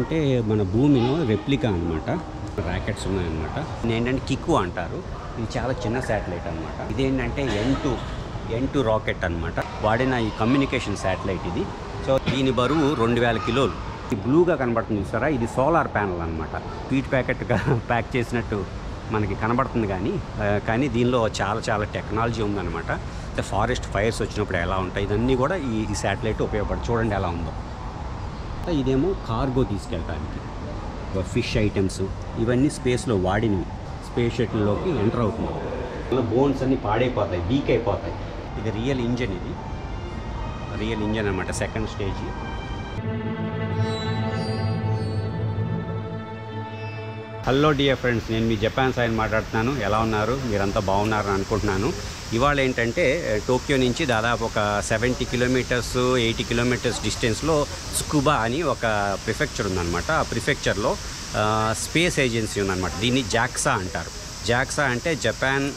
ఇదేంటంటే మన భూమిలో రెప్లికా అనమాట ర్యాకెట్స్ ఉన్నాయన్నమాట ఏంటంటే కిక్కు అంటారు ఇది చాలా చిన్న శాటిలైట్ అనమాట ఇదేంటంటే N two N two rocket అనమాట వాడిన ఈ కమ్యూనికేషన్ శాటిలైట్ ఇది సో దీని బరువు రెండు వేల కిలోలు ఈ బ్లూగా కనబడుతుంది చూసారా ఇది సోలార్ ప్యానల్ అనమాట స్వీట్ ప్యాకెట్గా ప్యాక్ చేసినట్టు మనకి కనబడుతుంది కానీ ఆ, కానీ దీనిలో చాలా చాలా టెక్నాలజీ ఉందన్నమాట ఫారెస్ట్ ఫైర్స్ వచ్చినప్పుడు ఎలా ఉంటాయి ఇదన్నీ కూడా ఈ ఈ శాటిలైట్ ఉపయోగపడి చూడండి ఎలా ఉందో ఇదేమో కార్గో తీసుకెళ్ళడానికి ఫిష్ ఐటమ్స్ ఇవన్నీ స్పేస్లో వాడినవి స్పేస్ షటిల్లోకి ఎంటర్ అవుతుంది బోన్స్ అన్నీ పాడైపోతాయి వీక్ అయిపోతాయి ఇది రియల్ ఇంజన్ ఇది రియల్ ఇంజన్ అనమాట second stage hello dear friends నేను మీ జపాన్ సైడ్ మాట్లాడుతున్నాను ఎలా ఉన్నారు మీరంతా బాగున్నారని అనుకుంటున్నాను ఇవాళ ఏంటంటే టోక్యో నుంచి దాదాపు ఒక సెవెంటీ కిలోమీటర్స్ ఎయిటీ కిలోమీటర్స్ డిస్టెన్స్లో స్కుబా అని ఒక ప్రిఫెక్చర్ ఉందన్నమాట ఆ ప్రిఫెక్చర్లో స్పేస్ ఏజెన్సీ ఉందన్నమాట దీన్ని జాక్సా అంటారు జాక్సా అంటే జపాన్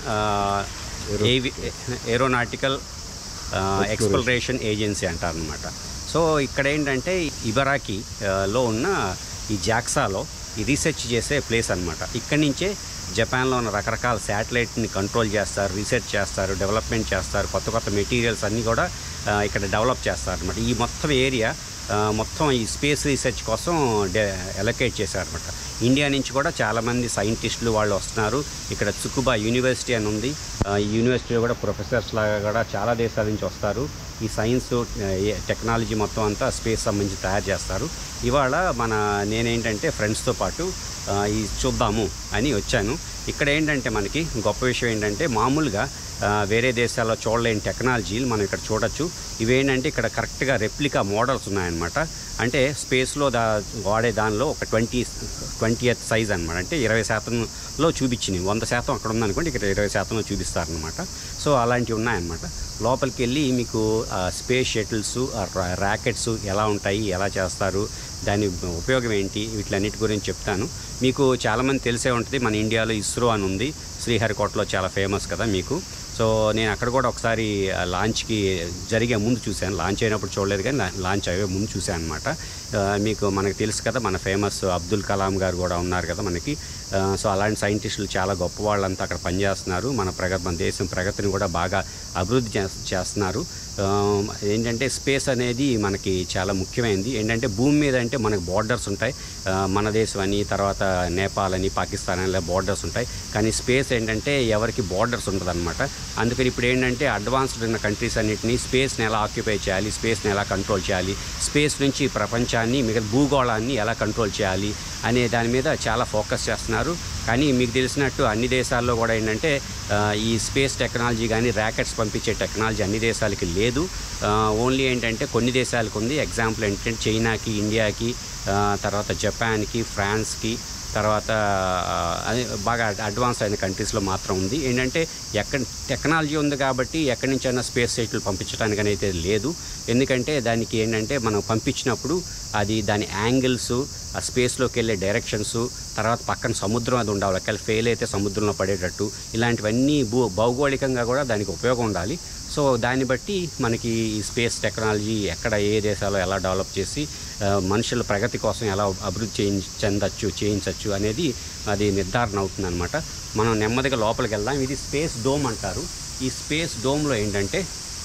ఏవి ఏరోనాటికల్ ఎక్స్ప్లోరేషన్ ఏజెన్సీ అంటారనమాట సో ఇక్కడ ఏంటంటే ఇబరాకి ఆ, లో ఉన్న ఈ జాక్సాలో ఈ రీసెర్చ్ చేసే ప్లేస్ అనమాట ఇక్కడి నుంచే జపాన్లో ఉన్న రకరకాల శాటిలైట్ని కంట్రోల్ చేస్తారు రీసెర్చ్ చేస్తారు డెవలప్మెంట్ చేస్తారు కొత్త కొత్త మెటీరియల్స్ అన్నీ కూడా ఆ, ఇక్కడ డెవలప్ చేస్తారు అనమాట ఈ మొత్తం ఏరియా ఆ, మొత్తం ఈ స్పేస్ రీసెర్చ్ కోసం ఎలకేట్ చేశారనమాట ఇండియా నుంచి కూడా చాలామంది సైంటిస్టులు వాళ్ళు వస్తున్నారు ఇక్కడ చుకుబా యూనివర్సిటీ అని ఉంది ఆ, ఈ యూనివర్సిటీలో కూడా ప్రొఫెసర్స్ లాగా కూడా చాలా దేశాల నుంచి వస్తారు ఈ సైన్స్ టెక్నాలజీ మొత్తం అంతా స్పేస్ సంబంధించి తయారు చేస్తారు ఇవాళ మన నేనేంటంటే ఫ్రెండ్స్తో పాటు ఆ, ఈ చూద్దాము అని వచ్చాను ఇక్కడ ఏంటంటే మనకి గొప్ప విషయం ఏంటంటే మామూలుగా ఆ, వేరే దేశాల్లో చూడలేని టెక్నాలజీలు మనం ఇక్కడ చూడొచ్చు ఇవేంటంటే ఇక్కడ కరెక్ట్గా రెప్లికా మోడల్స్ ఉన్నాయన్నమాట అంటే స్పేస్లో దా వాడే దానిలో ఒక ట్వంటీ ట్వంటీ ఎత్ సైజ్ అనమాట అంటే ఇరవై శాతంలో చూపించింది వంద శాతం అక్కడ ఉందనుకోండి ఇక్కడ ఇరవై శాతంలో చూపిస్తారనమాట సో అలాంటివి ఉన్నాయన్నమాట లోపలికి వెళ్ళి మీకు స్పేస్ షటిల్స్ ర్యాకెట్స్ ఎలా ఉంటాయి ఎలా చేస్తారు దాని ఉపయోగం ఏంటి వీటిలన్నిటి గురించి చెప్తాను మీకు చాలామంది తెలిసే ఉంటుంది మన ఇండియాలో ఇస్రో అని ఉంది శ్రీహరికోటలో చాలా ఫేమస్ కదా మీకు సో నేను అక్కడ కూడా ఒకసారి ఆ లాంచ్కి జరిగే ముందు చూశాను లాంచ్ అయినప్పుడు చూడలేదు కానీ లా- లాంచ్ అయ్యే ముందు చూశాను అనమాట మీకు మనకు తెలుసు కదా మన ఫేమస్ అబ్దుల్ కలాం గారు కూడా ఉన్నారు కదా మనకి ఆ, సో అలాంటి సైంటిస్టులు చాలా గొప్ప వాళ్ళంతా అక్కడ పనిచేస్తున్నారు మన ప్రగతి మన దేశం ప్రగతిని కూడా బాగా అభివృద్ధి చేస్- చేస్తున్నారు ఆ, ఏంటంటే స్పేస్ అనేది మనకి చాలా ముఖ్యమైనది ఏంటంటే భూమి మీద అంటే మనకు బార్డర్స్ ఉంటాయి ఆ, మన దేశం అని తర్వాత నేపాల్ అని పాకిస్తాన్ అని ఇలా బార్డర్స్ ఉంటాయి కానీ స్పేస్ ఏంటంటే ఎవరికి బార్డర్స్ ఉండదు అనమాట అందుకని ఇప్పుడు ఏంటంటే అడ్వాన్స్డ్ ఉన్న కంట్రీస్ అన్నింటినీ స్పేస్ని ఎలా ఆక్యుపై చేయాలి స్పేస్ని ఎలా కంట్రోల్ చేయాలి స్పేస్ నుంచి ప్రపంచాన్ని మిగతా భూగోళాన్ని ఎలా కంట్రోల్ చేయాలి అనే దాని మీద చాలా ఫోకస్ చేస్తున్నారు కానీ మీకు తెలిసినట్టు అన్ని దేశాల్లో కూడా ఏంటంటే ఆ, ఈ స్పేస్ టెక్నాలజీ కానీ ర్యాకెట్స్ పంపించే టెక్నాలజీ అన్ని దేశాలకి లేదు ఆ, ఓన్లీ ఏంటంటే కొన్ని దేశాలకు ఉంది ఎగ్జాంపుల్ ఏంటంటే చైనాకి ఇండియాకి ఆ, తర్వాత జపాన్కి ఫ్రాన్స్కి తర్వాత ఆ, అది బాగా అడ్వాన్స్ అయిన కంట్రీస్లో మాత్రం ఉంది ఏంటంటే ఎక్కడ టెక్నాలజీ ఉంది కాబట్టి ఎక్కడి నుంచైనా స్పేస్ సైట్లు పంపించడానికి అయితే లేదు ఎందుకంటే దానికి ఏంటంటే మనం పంపించినప్పుడు అది దాని యాంగిల్స్ ఆ స్పేస్లోకి వెళ్ళే డైరెక్షన్స్ తర్వాత పక్కన సముద్రం అది ఉండాలి ఒకవేళ ఫెయిల్ అయితే సముద్రంలో పడేటట్టు ఇలాంటివన్నీ భూ భౌగోళికంగా కూడా దానికి ఉపయోగం ఉండాలి సో దాన్ని బట్టి మనకి ఈ స్పేస్ టెక్నాలజీ ఎక్కడ ఏ దేశాల్లో ఎలా డెవలప్ చేసి ఆ, మనుషుల ప్రగతి కోసం ఎలా అభివృద్ధి చేయించ చెందచ్చు చేయించవచ్చు అనేది అది నిర్ధారణ అవుతుందన్నమాట మనం నెమ్మదిగా లోపలికి వెళ్దాం ఇది స్పేస్ డోమ్ అంటారు ఈ స్పేస్ డోమ్లో ఏంటంటే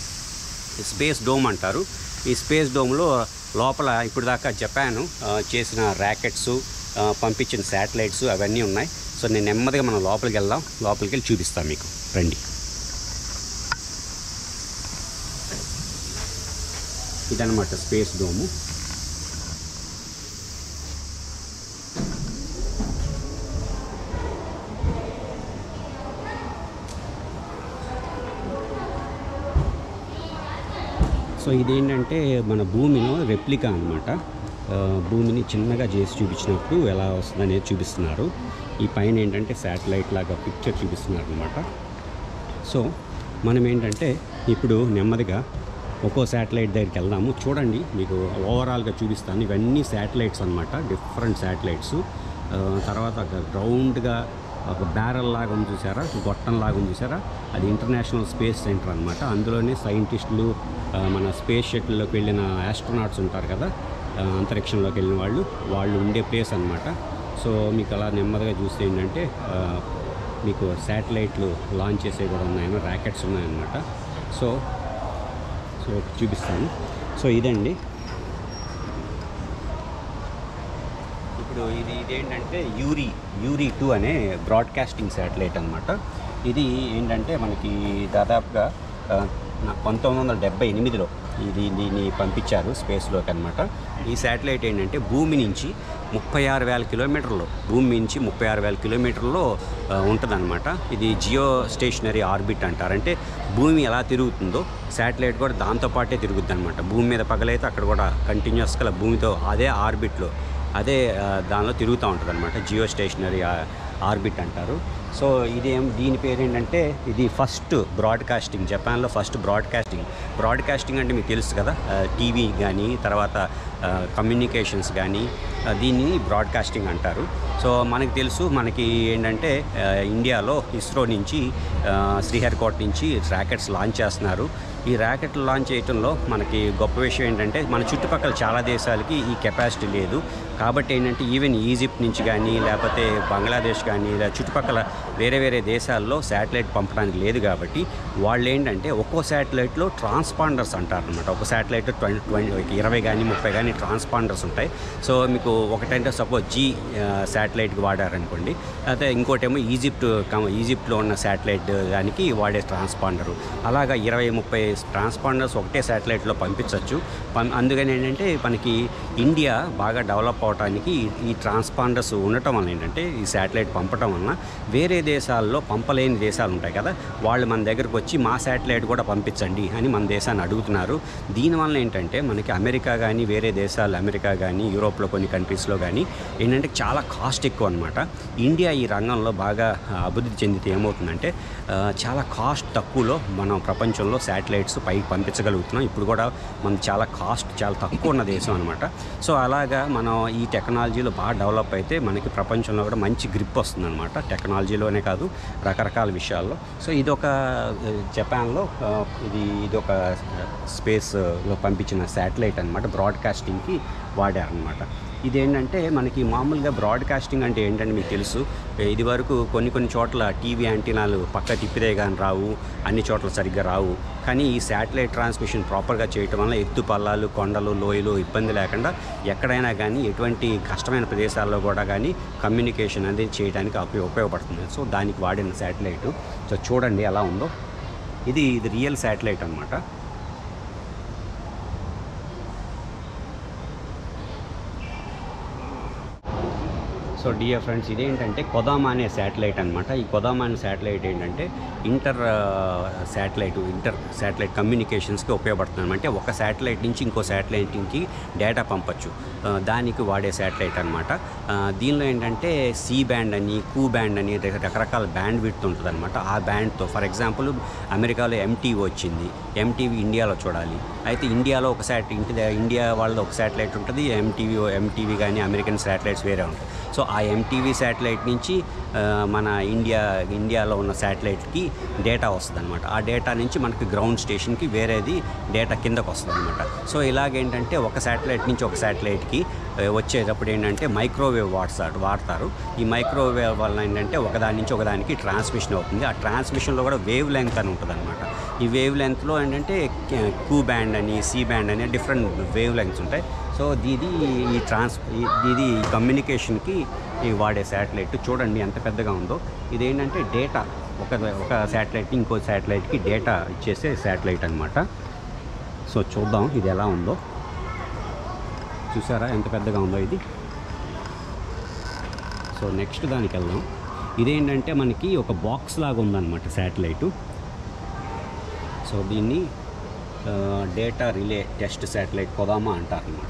ఈ స్పేస్ డోమ్ అంటారు ఈ స్పేస్ డోమ్లో లోపల ఇప్పుడు దాకా జపాన్ ఆ, చేసిన ర్యాకెట్స్ ఆ, పంపించిన శాటిలైట్స్ అవన్నీ ఉన్నాయి సో నేను నెమ్మదిగా మనం లోపలికి వెళ్దాం లోపలికి వెళ్ళి చూపిస్తాను మీకు రండి ఇదన్నమాట స్పేస్ డోము సో ఇదేంటంటే మన భూమిలో రెప్లికా అనమాట భూమిని చిన్నగా చేసి చూపించినప్పుడు ఎలా వస్తుంది అనేది చూపిస్తున్నారు ఈ పైన ఏంటంటే శాటిలైట్ లాగా పిక్చర్ చూపిస్తున్నారు అనమాట సో మనం ఏంటంటే ఇప్పుడు నెమ్మదిగా ఒక్కో శాటిలైట్ దగ్గరికి వెళ్దాము చూడండి మీకు ఓవరాల్గా చూపిస్తాను ఇవన్నీ శాటిలైట్స్ అనమాట డిఫరెంట్ శాటిలైట్స్ తర్వాత రౌండ్గా ఒక బ్యారల్ లాగా ఉంది చూసారా గొట్టం లాగా ఉంది చూసారా అది ఇంటర్నేషనల్ స్పేస్ సెంటర్ అనమాట అందులోనే సైంటిస్టులు ఆ, మన స్పేస్ షటిల్లోకి వెళ్ళిన ఆస్ట్రోనాట్స్ ఉంటారు కదా ఆ, అంతరిక్షంలోకి వెళ్ళిన వాళ్ళు వాళ్ళు ఉండే ప్లేస్ అనమాట సో మీకు అలా నెమ్మదిగా చూస్తే ఏంటంటే ఆ, మీకు శాటిలైట్లు లాంచ్ చేసేవి కూడా ఉన్నాయన్న ర్యాకెట్స్ ఉన్నాయన్నమాట సో సో చూపిస్తాను సో ఇదండి ఇప్పుడు ఇది ఇదేంటంటే యూరి యూరి టూ అనే బ్రాడ్కాస్టింగ్ శాటిలైట్ అనమాట ఇది ఏంటంటే మనకి దాదాపుగా ఆ, నా- పంతొమ్మిది వందల డెబ్బై ఎనిమిదిలో ఇది దీన్ని పంపించారు స్పేస్లోకి అనమాట ఈ శాటిలైట్ ఏంటంటే భూమి నుంచి ముప్పై ఆరు వేల కిలోమీటర్లు భూమి నుంచి ముప్పై ఆరు వేల కిలోమీటర్లో ఉంటుందన్నమాట ఇది జియో స్టేషనరీ ఆర్బిట్ అంటారు అంటే భూమి ఎలా తిరుగుతుందో శాటిలైట్ కూడా దాంతోపాటే తిరుగుద్ది అనమాట భూమి మీద పగలైతే అక్కడ కూడా కంటిన్యూస్గా భూమితో అదే ఆర్బిట్లో అదే ఆ, దానిలో తిరుగుతూ ఉంటుంది అనమాట జియో స్టేషనరీ ఆ- ఆర్బిట్ అంటారు సో ఇదేం దీని పేరు ఏంటంటే ఇది ఫస్ట్ బ్రాడ్కాస్టింగ్ జపాన్లో ఫస్ట్ బ్రాడ్కాస్టింగ్ బ్రాడ్కాస్టింగ్ అంటే మీకు తెలుసు కదా టీవీ కానీ తర్వాత కమ్యూనికేషన్స్ కానీ దీన్ని బ్రాడ్కాస్టింగ్ అంటారు సో మనకి తెలుసు మనకి ఏంటంటే ఆ, ఇండియాలో ఇస్రో నుంచి ఆ, శ్రీహరికోట నుంచి ర్యాకెట్స్ లాంచ్ చేస్తున్నారు ఈ ర్యాకెట్ లాంచ్ చేయడంలో మనకి గొప్ప విషయం ఏంటంటే మన చుట్టుపక్కల చాలా దేశాలకి ఈ కెపాసిటీ లేదు కాబట్టి ఏంటంటే ఈవెన్ ఈజిప్ట్ నుంచి కానీ లేకపోతే బంగ్లాదేశ్ కానీ లేదా చుట్టుపక్కల వేరే వేరే దేశాల్లో శాటిలైట్ పంపడానికి లేదు కాబట్టి వాళ్ళు ఏంటంటే ఒక్కో శాటిలైట్లో ట్రాన్స్పాండర్స్ అంటారు అనమాట ఒక శాటిలైట్ ట్వంటీ ట్వంటీ ఇరవై కానీ ముప్పై కానీ ట్రాన్స్పాండర్స్ ఉంటాయి సో మీకు ఒకటంటే సపోజ్ జీ శాటిలైట్కి వాడారనుకోండి అయితే ఇంకోటేమో ఈజిప్ట్ కం- ఈజిప్ట్లో ఉన్న శాటిలైట్ దానికి వాడే ట్రాన్స్పాండరు అలాగా ఇరవై ముప్పై ట్రాన్స్పాండర్స్ ఒకటే శాటిలైట్లో పంపించవచ్చు పం అందుకని ఏంటంటే మనకి ఇండియా బాగా డెవలప్ అవడానికి ఈ- ఈ ట్రాన్స్పాండర్స్ ఉండటం వల్ల ఏంటంటే ఈ శాటిలైట్ పంపటం వలన వేరే దేశాల్లో పంపలేని దేశాలు ఉంటాయి కదా వాళ్ళు మన దగ్గరకు వచ్చి మా శాటిలైట్ కూడా పంపించండి అని మన దేశాన్ని అడుగుతున్నారు దీనివల్ల ఏంటంటే మనకి అమెరికా కానీ వేరే దేశాలు అమెరికా కానీ యూరోప్లో కొన్ని కంట్రీస్లో కానీ ఏంటంటే చాలా కాస్ట్ ఎక్కువ అనమాట ఇండియా ఈ రంగంలో బాగా ఆ, అభివృద్ధి చెందితే ఏమవుతుందంటే ఆ, చాలా కాస్ట్ తక్కువలో మనం ప్రపంచంలో శాటిలైట్స్ పైకి పంపించగలుగుతున్నాం ఇప్పుడు కూడా మనం చాలా కాస్ట్ చాలా తక్కువ ఉన్న దేశం అనమాట సో అలాగా మనం ఈ టెక్నాలజీలో బాగా డెవలప్ అయితే మనకి ప్రపంచంలో కూడా మంచి గ్రిప్ వస్తుంది అనమాట టెక్నాలజీలోనే కాదు రకరకాల విషయాల్లో సో ఇది ఒక ఆ, జపాన్లో ఆ, ఇది ఇది ఒక స్పేస్లో పంపించిన శాటిలైట్ అనమాట బ్రాడ్కాస్టింగ్కి వాడారనమాట ఇదేంటంటే మనకి మామూలుగా బ్రాడ్కాస్టింగ్ అంటే ఏంటంటే మీకు తెలుసు ఇది వరకు కొన్ని కొన్ని చోట్ల టీవీ యాంటీనాలు పక్క తిప్పితే కానీ రావు అన్ని చోట్ల సరిగ్గా రావు కానీ ఈ శాటిలైట్ ట్రాన్స్మిషన్ ప్రాపర్గా చేయటం వల్ల ఎత్తు పల్లాలు కొండలు లోయలు ఇబ్బంది లేకుండా ఎక్కడైనా కానీ ఎటువంటి కష్టమైన ప్రదేశాల్లో కూడా కానీ కమ్యూనికేషన్ అనేది చేయడానికి ఉపయోగ ఉపయోగపడుతుంది సో దానికి వాడిన శాటిలైట్ సో చూడండి ఎలా ఉందో ఇది ఇది రియల్ శాటిలైట్ అనమాట సో డియర్ ఫ్రెండ్స్ ఇదేంటంటే కొదామా అనే శాటిలైట్ అనమాట ఈ కొదామా అనే శాటిలైట్ ఏంటంటే ఇంటర్ శాటిలైట్ ఇంటర్ శాటిలైట్ కమ్యూనికేషన్స్కి ఉపయోగపడుతుంది అంటే ఒక శాటిలైట్ నుంచి ఇంకో శాటిలైట్కి డేటా పంపొచ్చు ఆ, దానికి వాడే శాటిలైట్ అనమాట దీనిలో ఏంటంటే సి బ్యాండ్ అని కూ బ్యాండ్ అని రక- రకరకాల బ్యాండ్ విడ్త్ ఉంటుంది అనమాట ఆ బ్యాండ్తో ఫర్ ఎగ్జాంపుల్ అమెరికాలో ఎంటీవీ వచ్చింది ఎంటీవీ ఇండియాలో చూడాలి అయితే ఇండియాలో ఒక శాట్ ఇంటి ద- ఇండియా వాళ్ళది ఒక శాటిలైట్ ఉంటుంది ఎంటీవీ ఎంటీవీ కానీ అమెరికన్ శాటిలైట్స్ వేరే ఉంటాయి సో ఆ ఎంటీవీ శాటిలైట్ నుంచి ఆ, మన ఇండియా ఇండియాలో ఉన్న శాటిలైట్కి డేటా వస్తుంది అనమాట ఆ డేటా నుంచి మనకి గ్రౌండ్ స్టేషన్కి వేరేది డేటా కిందకు వస్తుంది అనమాట సో ఇలాగేంటంటే ఒక శాటిలైట్ నుంచి ఒక శాటిలైట్కి ఆ, వచ్చేటప్పుడు ఏంటంటే మైక్రోవేవ్ వాట్సాడు వాడతారు ఈ మైక్రోవేవ్ వల్ల ఏంటంటే ఒకదాని నుంచి ఒకదానికి ట్రాన్స్మిషన్ అవుతుంది ఆ ట్రాన్స్మిషన్లో కూడా వేవ్ లెంగ్త్ అని ఉంటుంది అనమాట ఈ వేవ్ లెంగ్త్లో ఏంటంటే క్యూ బ్యాండ్ అని సి బ్యాండ్ అని డిఫరెంట్ వేవ్ లెంగ్త్స్ ఉంటాయి సో ఇది ఈ ట్రాన్స్ ఈ- ఇది కమ్యూనికేషన్కి ఈ వాడే శాటిలైట్ చూడండి ఎంత పెద్దగా ఉందో ఇదేంటంటే డేటా ఒక ఒక శాటిలైట్ ఇంకో శాటిలైట్కి డేటా ఇచ్చేసే శాటిలైట్ అనమాట సో చూద్దాం ఇది ఎలా ఉందో చూసారా ఎంత పెద్దగా ఉందో ఇది సో నెక్స్ట్ దానికి వెళ్దాం ఇదేంటంటే మనకి ఒక బాక్స్ లాగా ఉందన్నమాట శాటిలైటు సో దీన్ని data relay test satellite Kodama అంటారు అన్నమాట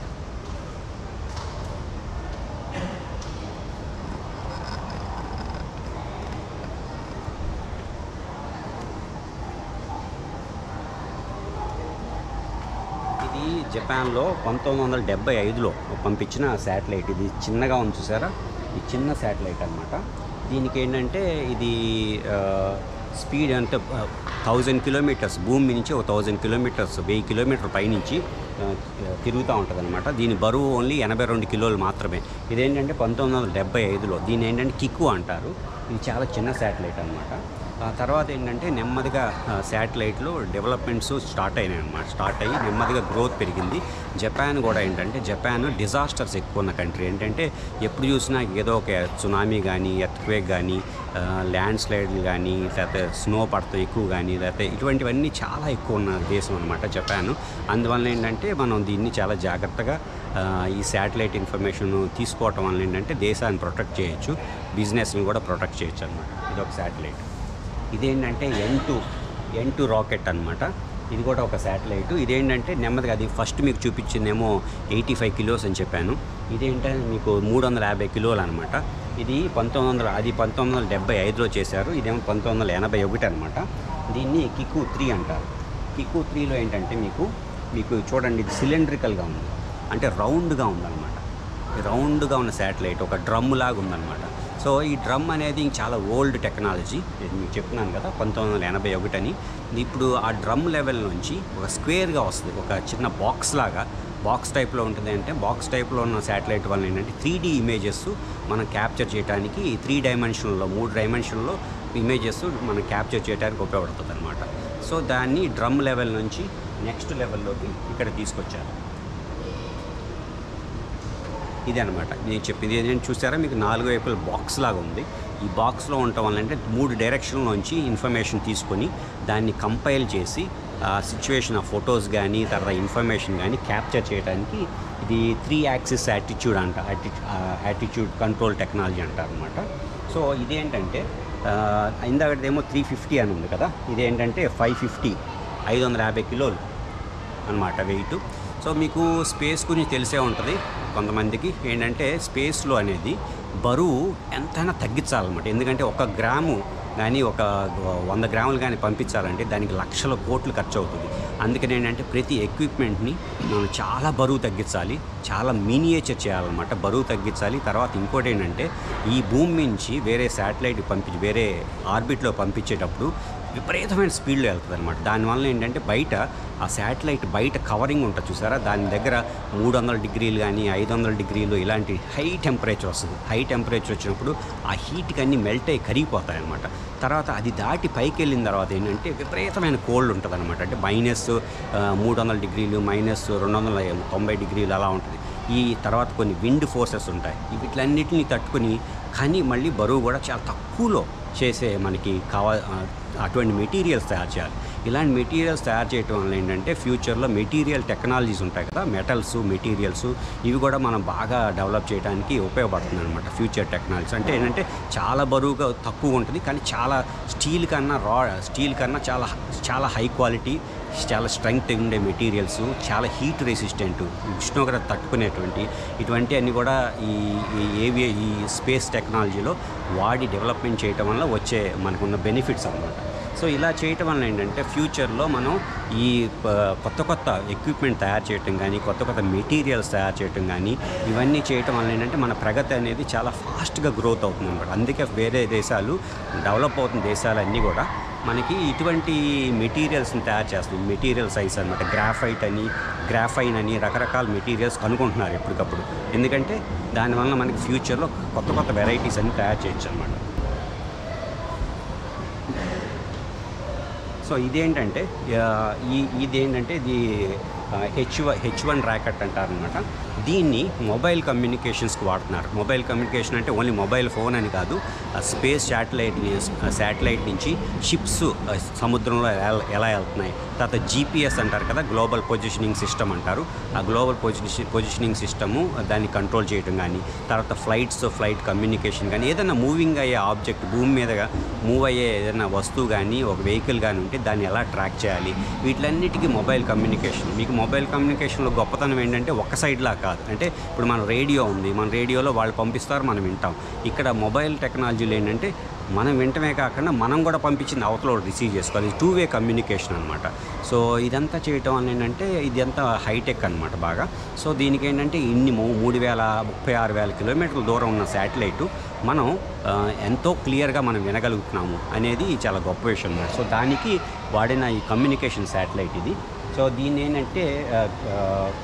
ఇది జపాన్లో పంతొమ్మిది వందల డెబ్బై ఐదులో పంపించిన శాటిలైట్ ఇది చిన్నగా ఉంది చూసారా ఈ చిన్న శాటిలైట్ అనమాట దీనికి ఏంటంటే ఇది ఆ, స్పీడ్ అంటే థౌజండ్ కిలోమీటర్స్ భూమి నుంచి ఒక థౌజండ్ కిలోమీటర్స్ వెయ్యి కిలోమీటర్ పైనుంచి ఆ, తిరుగుతూ ఉంటుంది అనమాట దీని బరువు ఓన్లీ ఎనభై రెండు కిలోలు మాత్రమే ఇదేంటంటే పంతొమ్మిది వందల డెబ్బై ఐదులో దీని ఏంటంటే కిక్కు అంటారు ఇది చాలా చిన్న శాటిలైట్ అనమాట ఆ తర్వాత ఏంటంటే నెమ్మదిగా శాటిలైట్లో డెవలప్మెంట్స్ స్టార్ట్ అయినాయి అనమాట స్టార్ట్ అయ్యి నెమ్మదిగా గ్రోత్ పెరిగింది జపాన్ కూడా ఏంటంటే జపాన్ డిజాస్టర్స్ ఎక్కువ ఉన్న కంట్రీ ఏంటంటే ఎప్పుడు చూసినా ఏదో ఒక సునామీ కానీ ఎర్త్క్వేక్ కానీ ల్యాండ్ స్లైడ్లు కానీ లేకపోతే స్నో పడతాం ఎక్కువ కానీ లేకపోతే ఇటువంటివన్నీ చాలా ఎక్కువ ఉన్న దేశం అనమాట జపాన్ అందువల్ల ఏంటంటే మనం దీన్ని చాలా జాగ్రత్తగా ఆ, ఈ శాటిలైట్ ఇన్ఫర్మేషన్ తీసుకోవటం వల్ల ఏంటంటే దేశాన్ని ప్రొటెక్ట్ చేయొచ్చు బిజినెస్ని కూడా ప్రొటెక్ట్ చేయొచ్చు అనమాట ఇది ఒక శాటిలైట్ ఇదేంటంటే N two N two rocket అనమాట ఇది కూడా ఒక శాటిలైట్ ఇదేంటంటే నెమ్మదిగా అది ఫస్ట్ మీకు చూపించిందేమో ఎయిటీ ఫైవ్ కిలోస్ అని చెప్పాను ఇదేంటంటే మీకు మూడు వందల యాభై కిలోలు అనమాట ఇది పంతొమ్మిది వందల అది పంతొమ్మిది వందల డెబ్బై ఐదులో చేశారు ఇదేమో పంతొమ్మిది వందల ఎనభై ఒకటి అనమాట దీన్ని కిక్కు త్రీ అంటారు కిక్కు త్రీలో ఏంటంటే మీకు మీకు చూడండి ఇది సిలిండ్రికల్గా ఉంది అంటే రౌండ్గా ఉందన్నమాట రౌండ్గా ఉన్న శాటిలైట్ ఒక డ్రమ్ లాగా ఉందన్నమాట సో ఈ డ్రమ్ అనేది ఇంక చాలా ఓల్డ్ టెక్నాలజీ ఇది మీకు చెప్తున్నాను కదా పంతొమ్మిది వందల ఎనభై ఒకటి అని ఇప్పుడు ఆ డ్రమ్ లెవెల్ నుంచి ఒక స్క్వేర్గా వస్తుంది ఒక చిన్న బాక్స్ లాగా బాక్స్ టైప్లో ఉంటుంది అంటే బాక్స్ టైప్లో ఉన్న శాటిలైట్ వల్ల ఏంటంటే త్రీ డీ ఇమేజెస్ మనం క్యాప్చర్ చేయడానికి త్రీ డైమెన్షన్లో మూడు డైమెన్షన్లో ఇమేజెస్ మనం క్యాప్చర్ చేయడానికి ఉపయోగపడుతుంది అనమాట సో దాన్ని డ్రమ్ లెవెల్ నుంచి నెక్స్ట్ లెవెల్లోకి ఇక్కడ తీసుకొచ్చారు ఇది అనమాట నేను చెప్పింది ఏంటంటే చూసారా మీకు నాలుగు వైపుల బాక్స్ లాగా ఉంది ఈ బాక్స్లో ఉండటం వల్ల అంటే మూడు డైరెక్షన్లోంచి ఇన్ఫర్మేషన్ తీసుకొని దాన్ని కంపైల్ చేసి ఆ సిచ్యువేషన్ ఆ ఫొటోస్ కానీ తర్వాత ఇన్ఫర్మేషన్ కానీ క్యాప్చర్ చేయడానికి ఇది త్రీ యాక్సిస్ యాటిట్యూడ్ అంట యాటిట్యూడ్ కంట్రోల్ టెక్నాలజీ అంటారు అనమాట సో ఇదేంటంటే ఆ, ఇందాకదేమో త్రీ ఫిఫ్టీ అని ఉంది కదా ఇదేంటంటే ఫైవ్ ఫిఫ్టీ ఐదు వందల యాభై కిలోలు అనమాట వెయిట్ సో మీకు స్పేస్ గురించి తెలిసే ఉంటుంది కొంతమందికి ఏంటంటే స్పేస్లో అనేది బరువు ఎంతైనా తగ్గించాలన్నమాట ఎందుకంటే ఒక గ్రాము కానీ ఒక వంద గ్రాములు కానీ పంపించాలంటే దానికి లక్షల కోట్లు ఖర్చు అవుతుంది అందుకని ఏంటంటే ప్రతి ఎక్విప్మెంట్ని మనం చాలా బరువు తగ్గించాలి చాలా మినియేచర్ చేయాలన్నమాట బరువు తగ్గించాలి తర్వాత ఇంకోటి ఏంటంటే ఈ భూమి నుంచి వేరే శాటిలైట్ పంపించి వేరే ఆర్బిట్లో పంపించేటప్పుడు విపరీతమైన స్పీడ్లో వెళ్తుంది అనమాట దానివల్ల ఏంటంటే బయట ఆ శాటిలైట్ బయట కవరింగ్ ఉంటుంది చూసారా దాని దగ్గర మూడు వందల డిగ్రీలు కానీ ఐదు వందల డిగ్రీలు ఇలాంటి హై టెంపరేచర్ వస్తుంది హై టెంపరేచర్ వచ్చినప్పుడు ఆ హీట్కి అన్నీ మెల్ట్ అయ్యి కరిగిపోతాయి అనమాట తర్వాత అది దాటి పైకి వెళ్ళిన తర్వాత ఏంటంటే విపరీతమైన కోల్డ్ ఉంటుంది అనమాట అంటే మైనస్ మూడు వందల డిగ్రీలు మైనస్ రెండు వందల తొంభై డిగ్రీలు అలా ఉంటుంది ఈ తర్వాత కొన్ని విండ్ ఫోర్సెస్ ఉంటాయి ఈ వీటిలన్నిటిని తట్టుకొని కానీ మళ్ళీ బరువు కూడా చాలా తక్కువలో చేసే మనకి కావా ఆ, అటువంటి మెటీరియల్స్ తయారు చేయాలి ఇలాంటి మెటీరియల్స్ తయారు చేయడం వల్ల ఏంటంటే ఫ్యూచర్లో మెటీరియల్ టెక్నాలజీస్ ఉంటాయి కదా మెటల్స్ మెటీరియల్స్ ఇవి కూడా మనం బాగా డెవలప్ చేయడానికి ఉపయోగపడుతుంది అనమాట ఫ్యూచర్ టెక్నాలజీస్ అంటే ఏంటంటే చాలా బరువుగా తక్కువ ఉంటుంది కానీ చాలా స్టీల్ కన్నా రా స్టీల్ కన్నా చాలా చాలా హై క్వాలిటీ చాలా స్ట్రెంగ్త్ ఉండే మెటీరియల్స్ చాలా హీట్ రెసిస్టెంట్ ఉష్ణోగ్రత తట్టుకునేటువంటి ఇటువంటి అన్ని కూడా ఈ ఈ ఏవియే ఈ స్పేస్ టెక్నాలజీలో వాడి డెవలప్మెంట్ చేయటం వల్ల వచ్చే మనకున్న బెనిఫిట్స్ అన్నమాట సో ఇలా చేయటం వల్ల ఏంటంటే ఫ్యూచర్లో మనం ఈ ప- కొత్త కొత్త ఎక్విప్మెంట్ తయారు చేయటం కానీ కొత్త కొత్త మెటీరియల్స్ తయారు చేయటం కానీ ఇవన్నీ చేయటం వల్ల ఏంటంటే మన ప్రగతి అనేది చాలా ఫాస్ట్గా గ్రోత్ అవుతుంది అనమాట అందుకే వేరే దేశాలు డెవలప్ అవుతున్న దేశాలన్నీ కూడా మనకి ఇటువంటి మెటీరియల్స్ని తయారు చేస్తుంది మెటీరియల్ సైజ్ అనమాట గ్రాఫైట్ అని గ్రాఫైన్ అని రకరకాల మెటీరియల్స్ కనుక్కుంటున్నారు ఎప్పటికప్పుడు ఎందుకంటే దానివల్ల మనకి ఫ్యూచర్లో కొత్త కొత్త వెరైటీస్ అన్ని తయారు చేయొచ్చు అనమాట సో ఇదేంటంటే ఆ, ఈ ఇదేంటంటే ఇది హెచ్ హెచ్ వన్ ర్యాకెట్ అంటారనమాట దీన్ని మొబైల్ కమ్యూనికేషన్స్కి వాడుతున్నారు మొబైల్ కమ్యూనికేషన్ అంటే ఓన్లీ మొబైల్ ఫోన్ అని కాదు స్పేస్ శాటిలైట్ శాటిలైట్ నుంచి షిప్స్ సముద్రంలో ఎలా ఎలా వెళ్తున్నాయి తర్వాత జీపీఎస్ అంటారు కదా గ్లోబల్ పొజిషనింగ్ సిస్టమ్ అంటారు ఆ గ్లోబల్ పొజిషన్ పొజిషనింగ్ సిస్టము దాన్ని కంట్రోల్ చేయడం కానీ తర్వాత ఫ్లైట్స్ ఫ్లైట్ కమ్యూనికేషన్ కానీ ఏదైనా మూవింగ్ అయ్యే ఆబ్జెక్ట్ భూమి మీదగా మూవ్ అయ్యే ఏదైనా వస్తువు కానీ ఒక వెహికల్ కానీ ఉంటే దాన్ని ఎలా ట్రాక్ చేయాలి వీటిలన్నిటికీ మొబైల్ కమ్యూనికేషన్ మీకు మొబైల్ కమ్యూనికేషన్లో గొప్పతనం ఏంటంటే ఒక సైడ్లా కాదు అంటే ఇప్పుడు మన రేడియో ఉంది మన రేడియోలో వాళ్ళు పంపిస్తారు మనం వింటాం ఇక్కడ మొబైల్ టెక్నాలజీలో ఏంటంటే మనం వింటమే కాకుండా మనం కూడా పంపించింది అవతల రిసీవ్ చేసుకోవాలి టూ వే కమ్యూనికేషన్ అనమాట సో ఇదంతా చేయటం వల్ల ఏంటంటే ఇదంతా హైటెక్ అనమాట బాగా సో దీనికి ఏంటంటే ఇన్ని మూ- మూడు వేల ముప్పై ఆరు వేల కిలోమీటర్ల దూరం ఉన్న శాటిలైట్ మనం ఆ, ఎంతో క్లియర్గా మనం వినగలుగుతున్నాము అనేది చాలా గొప్ప విషయం అన్నమాట సో దానికి వాడిన ఈ కమ్యూనికేషన్ శాటిలైట్ ఇది సో దీన్ని ఏంటంటే ఆ, ఆ,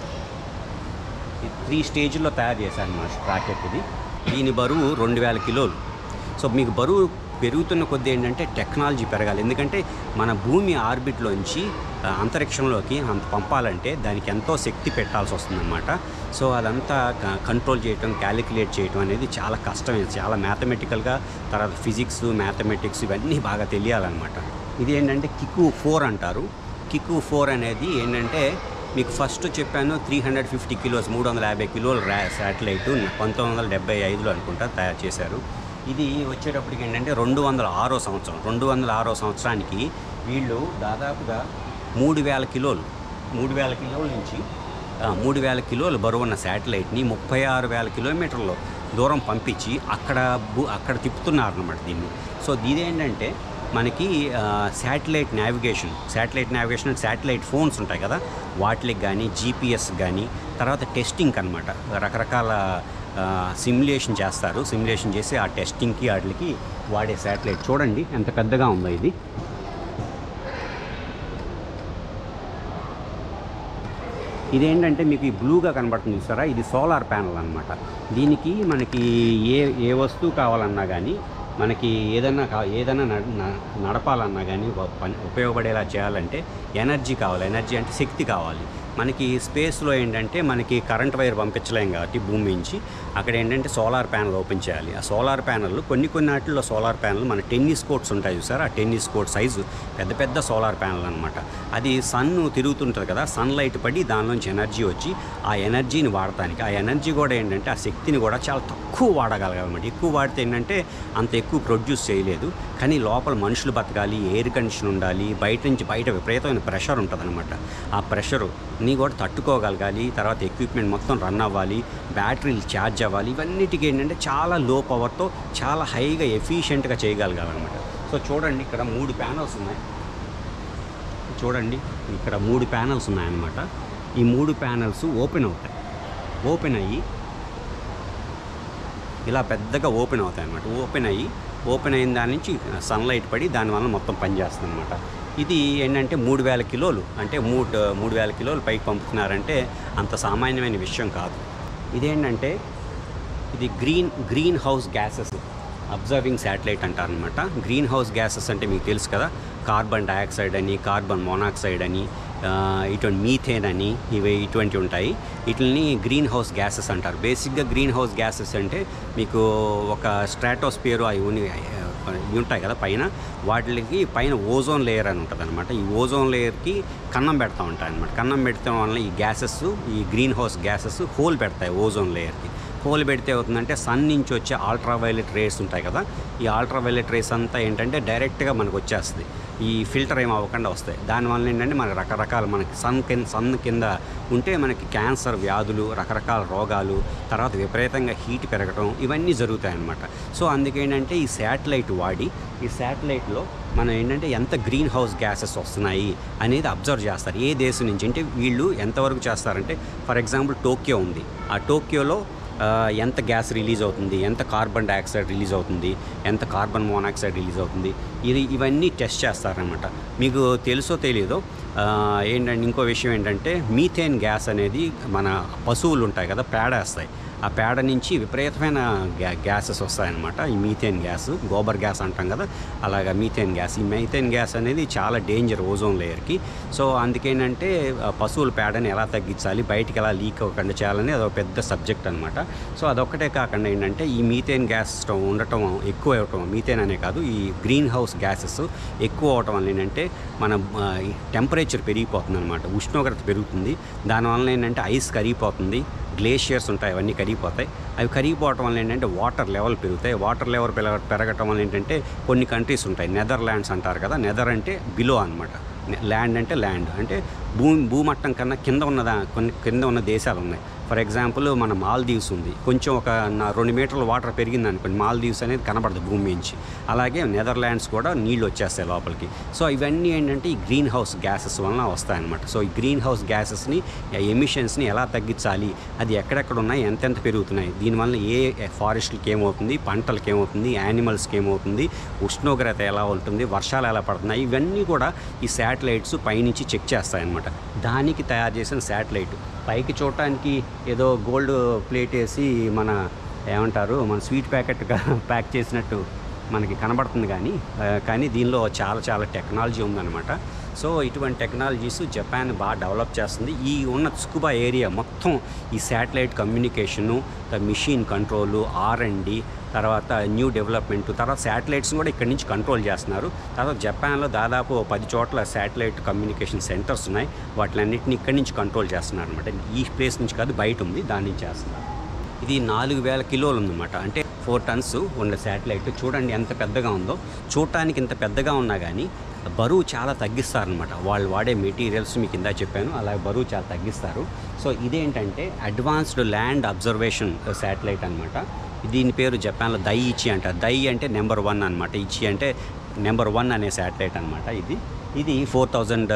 త్రీ స్టేజ్లో తయారు చేశాను మా రాకెట్ ఇది దీని బరువు రెండు వేల కిలోలు సో మీకు బరువు పెరుగుతున్న కొద్దీ ఏంటంటే టెక్నాలజీ పెరగాలి ఎందుకంటే మన భూమి ఆర్బిట్లోంచి ఆ, అంతరిక్షంలోకి అంత పంపాలంటే దానికి ఎంతో శక్తి పెట్టాల్సి వస్తుందన్నమాట సో అదంతా క- కంట్రోల్ చేయటం క్యాలిక్యులేట్ చేయటం అనేది చాలా కష్టమే చాలా మ్యాథమెటికల్గా తర్వాత ఫిజిక్స్ మ్యాథమెటిక్స్ ఇవన్నీ బాగా తెలియాలన్నమాట ఇది ఏంటంటే కికు ఫోర్ అంటారు కికు ఫోర్ అనేది ఏంటంటే మీకు ఫస్ట్ చెప్పాను త్రీ హండ్రెడ్ ఫిఫ్టీ కిలోస్ మూడు వందల యాభై కిలోల ర్యా శాటిలైట్ పంతొమ్మిది వందల డెబ్బై ఐదులో అనుకుంటా తయారు చేశారు ఇది వచ్చేటప్పటికి ఏంటంటే రెండు వందల ఆరో సంవత్సరం రెండు వందల ఆరో సంవత్సరానికి వీళ్ళు దాదాపుగా మూడు వేల కిలోలు మూడు వేల కిలోల నుంచి ఆ, మూడు వేల కిలోల బరువున్న శాటిలైట్ని ముప్పై ఆరు వేల కిలోమీటర్ల దూరం పంపించి అక్కడ భూ అక్కడ తిప్పుతున్నారు అనమాట దీన్ని సో ఇదేంటంటే మనకి శాటిలైట్ నావిగేషన్ శాటిలైట్ నావిగేషన్ అంటే శాటిలైట్ ఫోన్స్ ఉంటాయి కదా వాటికి కానీ జీపీఎస్ కానీ తర్వాత టెస్టింగ్ అనమాట రకరకాల సిమ్యులేషన్ చేస్తారు సిమ్యులేషన్ చేసి ఆ టెస్టింగ్కి వాటికి వాడే శాటిలైట్ చూడండి ఎంత పెద్దగా ఉందో ఇది ఇదేంటంటే మీకు ఈ బ్లూగా కనబడుతుంది చూసారా ఇది సోలార్ ప్యానల్ అనమాట దీనికి మనకి ఏ ఏ వస్తువు కావాలన్నా కానీ మనకి ఏదైనా కా ఏదైనా నడ- న- నడపాలన్నా కానీ ఒక పని ఉపయోగపడేలా చేయాలంటే ఎనర్జీ కావాలి ఎనర్జీ అంటే శక్తి కావాలి మనకి స్పేస్లో ఏంటంటే మనకి కరెంట్ వైర్ పంపించలేం కాబట్టి భూమి నుంచి అక్కడ ఏంటంటే సోలార్ ప్యానల్ ఓపెన్ చేయాలి ఆ సోలార్ ప్యానల్ కొన్ని కొన్ని వాటిల్లో సోలార్ ప్యానల్ మన టెన్నిస్ కోర్ట్స్ ఉంటాయి చూసారా ఆ టెన్నిస్ కోర్ట్ సైజు పెద్ద పెద్ద సోలార్ ప్యానల్ అనమాట అది సన్ తిరుగుతుంటుంది కదా సన్ లైట్ పడి దానిలోంచి ఎనర్జీ వచ్చి ఆ ఎనర్జీని వాడటానికి ఆ ఎనర్జీ కూడా ఏంటంటే ఆ శక్తిని కూడా చాలా తక్కువ వాడగలగాలన్నమాట ఎక్కువ వాడితే ఏంటంటే అంత ఎక్కువ ప్రొడ్యూస్ చేయలేదు కానీ లోపల మనుషులు బతకాలి ఎయిర్ కండిషన్ ఉండాలి బయట నుంచి బయట విపరీతమైన ప్రెషర్ ఉంటుంది ఆ ప్రెషరు నీ కూడా తట్టుకోగలగాలి తర్వాత ఎక్విప్మెంట్ మొత్తం రన్ అవ్వాలి బ్యాటరీలు ఛార్జ్ అవ్వాలి ఇవన్నిటికీ ఏంటంటే చాలా లో పవర్తో చాలా హైగా ఎఫిషియెంట్గా చేయగలగాలన్నమాట సో చూడండి ఇక్కడ మూడు ప్యానల్స్ ఉన్నాయి చూడండి ఇక్కడ మూడు ప్యానల్స్ ఉన్నాయన్నమాట ఈ మూడు ప్యానల్స్ ఓపెన్ అవుతాయి ఓపెన్ అయ్యి ఇలా పెద్దగా ఓపెన్ అవుతాయి అన్నమాట ఓపెన్ అయ్యి ఓపెన్ అయిన దాని నుంచి సన్లైట్ పడి దానివల్ల మొత్తం పనిచేస్తుంది అనమాట ఇది ఏంటంటే మూడు వేల కిలోలు అంటే మూడు మూడు వేల కిలోలు పైకి పంపుతున్నారంటే అంత సామాన్యమైన విషయం కాదు ఇదేంటంటే ఇది green greenhouse gases observing satellite అంటారనమాట గ్రీన్ హౌస్ గ్యాసెస్ అంటే మీకు తెలుసు కదా కార్బన్ డయాక్సైడ్ అని కార్బన్ మోనాక్సైడ్ అని ఆ, ఇటువంటి మీథేన్ అని ఇవి ఇటువంటివి ఉంటాయి వీటిని గ్రీన్ హౌస్ గ్యాసెస్ అంటారు బేసిక్గా గ్రీన్ హౌస్ గ్యాసెస్ అంటే మీకు ఒక స్ట్రాటోస్పియర్ అవి ఉని- ఇవి ఉంటాయి కదా పైన వాటికి పైన ఓజోన్ లేయర్ అని ఉంటుంది అనమాట ఈ ఓజోన్ లేయర్కి కన్నం పెడతా ఉంటాయి అనమాట కన్నం పెడతాం వల్ల ఈ గ్యాసెస్ ఈ గ్రీన్ హౌస్ గ్యాసెస్ హోల్ పెడతాయి ఓజోన్ లేయర్కి హోల్ పెడితే అవుతుందంటే సన్ నుంచి వచ్చే అల్ట్రావైలెట్ రేస్ ఉంటాయి కదా ఈ అల్ట్రావైలెట్ రేస్ అంతా ఏంటంటే డైరెక్ట్గా మనకు వచ్చేస్తుంది ఈ ఫిల్టర్ ఏం అవ్వకుండా వస్తాయి దానివల్ల ఏంటంటే మనకి రకరకాల మనకి సన్ కింద సన్ కింద ఉంటే మనకి క్యాన్సర్ వ్యాధులు రకరకాల రోగాలు తర్వాత విపరీతంగా హీట్ పెరగటం ఇవన్నీ జరుగుతాయి అన్నమాట సో అందుకేంటంటే ఈ శాటిలైట్ వాడి ఈ శాటిలైట్లో మనం ఏంటంటే ఎంత గ్రీన్ హౌస్ గ్యాసెస్ వస్తున్నాయి అనేది అబ్జర్వ్ చేస్తారు ఏ దేశం నుంచి అంటే వీళ్ళు ఎంతవరకు చేస్తారంటే ఫర్ ఎగ్జాంపుల్ టోక్యో ఉంది ఆ టోక్యోలో ఆ, ఎంత గ్యాస్ రిలీజ్ అవుతుంది ఎంత కార్బన్ డయాక్సైడ్ రిలీజ్ అవుతుంది ఎంత కార్బన్ మోనాక్సైడ్ రిలీజ్ అవుతుంది ఇది ఇవన్నీ టెస్ట్ చేస్తారనమాట మీకు తెలుసో తెలియదో ఆ, ఏంటంటే ఇంకో విషయం ఏంటంటే మీథేన్ గ్యాస్ అనేది మన పశువులు ఉంటాయి కదా పేడేస్తాయి ఆ పేడ నుంచి విపరీతమైన గ్యా గ్యాసెస్ వస్తాయన్నమాట ఈ మీథేన్ గ్యాస్ గోబర్ గ్యాస్ అంటాం కదా అలాగా మీథేన్ గ్యాస్ ఈ మీథేన్ గ్యాస్ అనేది చాలా డేంజర్ ఓజోన్ లేయర్కి సో అందుకేంటంటే ఆ పశువుల పేడని ఎలా తగ్గించాలి బయటికి ఎలా లీక్ అవ్వకుండా చేయాలని అదొక పెద్ద సబ్జెక్ట్ అనమాట సో అదొక్కటే కాకుండా ఏంటంటే ఈ మీథేన్ గ్యాస్ ఉండటం ఎక్కువ అవ్వటం మీథేన్ అనే కాదు ఈ గ్రీన్ హౌస్ గ్యాసెస్ ఎక్కువ అవటం వల్ల ఏంటంటే మన టెంపరేచర్ పెరిగిపోతుంది అనమాట ఉష్ణోగ్రత పెరుగుతుంది దానివల్ల ఏంటంటే ఐస్ కరిగిపోతుంది గ్లేషియర్స్ ఉంటాయి అవన్నీ కరిగిపోతాయి అవి కరిగిపోవటం వల్ల ఏంటంటే వాటర్ లెవెల్ పెరుగుతాయి వాటర్ లెవెల్ పెరగ పెరగటం వల్ల ఏంటంటే కొన్ని కంట్రీస్ ఉంటాయి నెదర్లాండ్స్ అంటారు కదా నెదర్ అంటే బిలో అనమాట ల్యాండ్ అంటే ల్యాండ్ అంటే భూమి భూమట్టం కన్నా కింద ఉన్నదా కొన్ని కింద ఉన్న దేశాలు ఉన్నాయి ఫర్ ఎగ్జాంపుల్ మన మాల్దీవ్స్ ఉంది కొంచెం ఒక నా- రెండు మీటర్ల వాటర్ పెరిగింది అనుకోండి మాల్దీవ్స్ అనేది కనబడదు భూమి నుంచి అలాగే నెదర్లాండ్స్ కూడా నీళ్ళు వచ్చేస్తాయి లోపలికి సో ఇవన్నీ ఏంటంటే ఈ గ్రీన్ హౌస్ గ్యాసెస్ వలన వస్తాయన్నమాట సో ఈ గ్రీన్ హౌస్ గ్యాసెస్ని ఎమిషన్స్ని ఎలా తగ్గించాలి అది ఎక్కడెక్కడ ఉన్నాయి ఎంతెంత పెరుగుతున్నాయి దీనివల్ల ఏ ఫారెస్ట్లకి ఏమవుతుంది పంటలకి ఏమవుతుంది యానిమల్స్కి ఏమవుతుంది ఉష్ణోగ్రత ఎలా ఉంటుంది వర్షాలు ఎలా పడుతున్నాయి ఇవన్నీ కూడా ఈ శాటిలైట్స్ పైనుంచి చెక్ చేస్తాయన్నమాట దానికి తయారు చేసిన శాటిలైట్ పైకి చూడటానికి ఏదో గోల్డ్ ప్లేట్ వేసి మన ఏమంటారు మన స్వీట్ ప్యాకెట్ ప్యాక్ చేసినట్టు మనకి కనబడుతుంది కానీ ఆ, కానీ దీనిలో చాలా చాలా టెక్నాలజీ ఉందన్నమాట సో ఇటువంటి టెక్నాలజీస్ జపాన్ బాగా డెవలప్ చేస్తుంది ఈ ఉన్న స్కుబా ఏరియా మొత్తం ఈ satellite communication mission control R and D తర్వాత న్యూ డెవలప్మెంట్ తర్వాత శాటిలైట్స్ కూడా ఇక్కడి నుంచి కంట్రోల్ చేస్తున్నారు తర్వాత జపాన్లో దాదాపు ఓ పది చోట్ల శాటిలైట్ కమ్యూనికేషన్ సెంటర్స్ ఉన్నాయి వాటిలన్నింటినీ ఇక్కడి నుంచి కంట్రోల్ చేస్తున్నారు అనమాట ఈ ప్లేస్ నుంచి కాదు బయట ఉంది దాని నుంచి చేస్తున్నారు ఇది నాలుగు వేల కిలోలు ఉందన్నమాట అంటే ఫోర్ టన్స్ ఉన్న శాటిలైట్ చూడండి ఎంత పెద్దగా ఉందో చూడటానికి ఇంత పెద్దగా ఉన్నా కానీ బరువు చాలా తగ్గిస్తారనమాట వాళ్ళు వాడే మెటీరియల్స్ మీకు ఇందా చెప్పాను అలా బరువు చాలా తగ్గిస్తారు సో ఇదేంటంటే అడ్వాన్స్డ్ ల్యాండ్ అబ్జర్వేషన్ శాటిలైట్ అనమాట దీని పేరు జపాన్లో దై ఇచి అంటారు దై అంటే నెంబర్ వన్ అనమాట ఇచి అంటే నెంబర్ వన్ అనే శాటిలైట్ అనమాట ఇది ఇది four thousand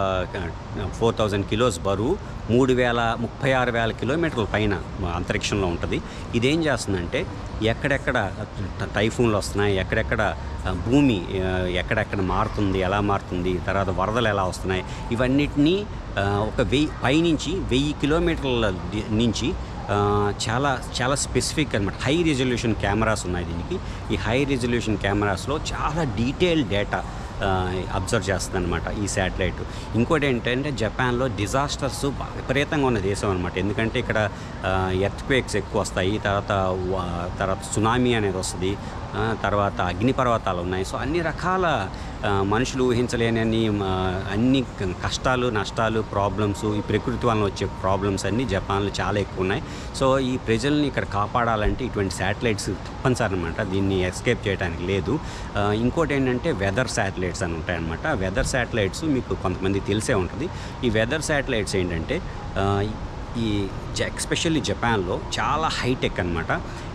four thousand kilos బరువు మూడు వేల ముప్పై ఆరు వేల కిలోమీటర్ల పైన అంతరిక్షంలో ఉంటుంది ఇదేం చేస్తుందంటే ఎక్కడెక్కడ టైఫూన్లు వస్తున్నాయి ఎక్కడెక్కడ ఆ, భూమి ఆ, ఎక్కడెక్కడ మారుతుంది ఎలా మారుతుంది తర్వాత వరదలు ఎలా వస్తున్నాయి ఇవన్నిటినీ ఆ, ఒక వెయ్యి పైనుంచి వెయ్యి కిలోమీటర్ల ది- నుంచి ఆ, చాలా చాలా స్పెసిఫిక్ అనమాట హై రిజల్యూషన్ కెమెరాస్ ఉన్నాయి దీనికి ఈ హై రిజల్యూషన్ కెమెరాస్లో చాలా డీటెయిల్ డేటా అబ్జర్వ్ చేస్తుంది అనమాట ఈ శాటిలైట్ ఇంకోటి ఏంటంటే జపాన్లో డిజాస్టర్స్ విపరీతంగా ఉన్న దేశం అనమాట ఎందుకంటే ఇక్కడ ఎర్త్క్వేక్స్ ఎక్కువ వస్తాయి తర్వాత వా- తర్వాత సునామీ అనేది వస్తుంది ఆ, తర్వాత అగ్నిపర్వతాలు ఉన్నాయి సో అన్ని రకాల ఆ, మనుషులు ఊహించలేని ఆ, అన్ని క- కష్టాలు నష్టాలు ప్రాబ్లమ్స్ ఈ ప్రకృతి వలన వచ్చే ప్రాబ్లమ్స్ అన్నీ జపాన్లో చాలా ఎక్కువ ఉన్నాయి సో ఈ ప్రజల్ని ఇక్కడ కాపాడాలంటే ఇటువంటి శాటిలైట్స్ తప్పనిసరి అనమాట దీన్ని ఎస్కేప్ చేయడానికి లేదు ఆ, ఇంకోటి ఏంటంటే వెదర్ శాటిలైట్స్ అని ఉంటాయన్నమాట వెదర్ శాటిలైట్స్ మీకు కొంతమంది తెలిసే ఉంటుంది ఈ వెదర్ శాటిలైట్స్ ఏంటంటే ఆ, ఈ జ ఎక్స్పెషల్లీ జపాన్లో చాలా హైటెక్ అనమాట